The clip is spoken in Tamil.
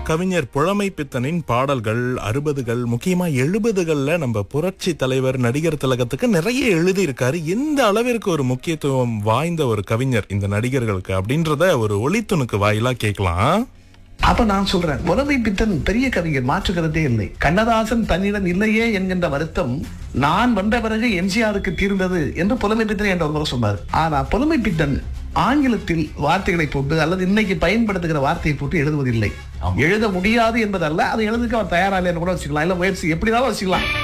கவிஞர் புழமை பித்தனின் பாடல்கள் அறுபதுகள் முக்கியமா எழுபதுகள்ல நம்ம புரட்சி தலைவர் நடிகர் திலகத்துக்கு நிறைய எழுதியிருக்காரு எந்த அளவிற்கு ஒரு முக்கியத்துவம் வாய்ந்த ஒரு கவிஞர் இந்த நடிகர்களுக்கு அப்படின்றத ஒரு ஒளித்துணுக்கு வாயிலா கேட்கலாம் அப்ப நான் சொல்றேன் புலமை பித்தன் பெரிய கவிஞர் மாற்றுகிறதே இல்லை கண்ணதாசன் தன்னிடம் இல்லையே என்கின்ற வருத்தம் நான் வந்த பிறகு எம்ஜிஆருக்கு தீர்ந்தது என்று புலமை பித்தன் என்ற ஒருவர் சொன்னார் ஆனா புலமை பித்தன் ஆங்கிலத்தில் வார்த்தைகளை போட்டு அல்லது இன்னைக்கு பயன்படுத்துகிற வார்த்தையை போட்டு எழுதுவதில்லை எழுத முடியாது என்பதல்ல அதை எழுதுக்கு அவர் தயாரா இல்லைன்னு கூட வச்சுக்கலாம் இல்ல முயற்சி எப்படினாலும் வச்சுக்கலாம்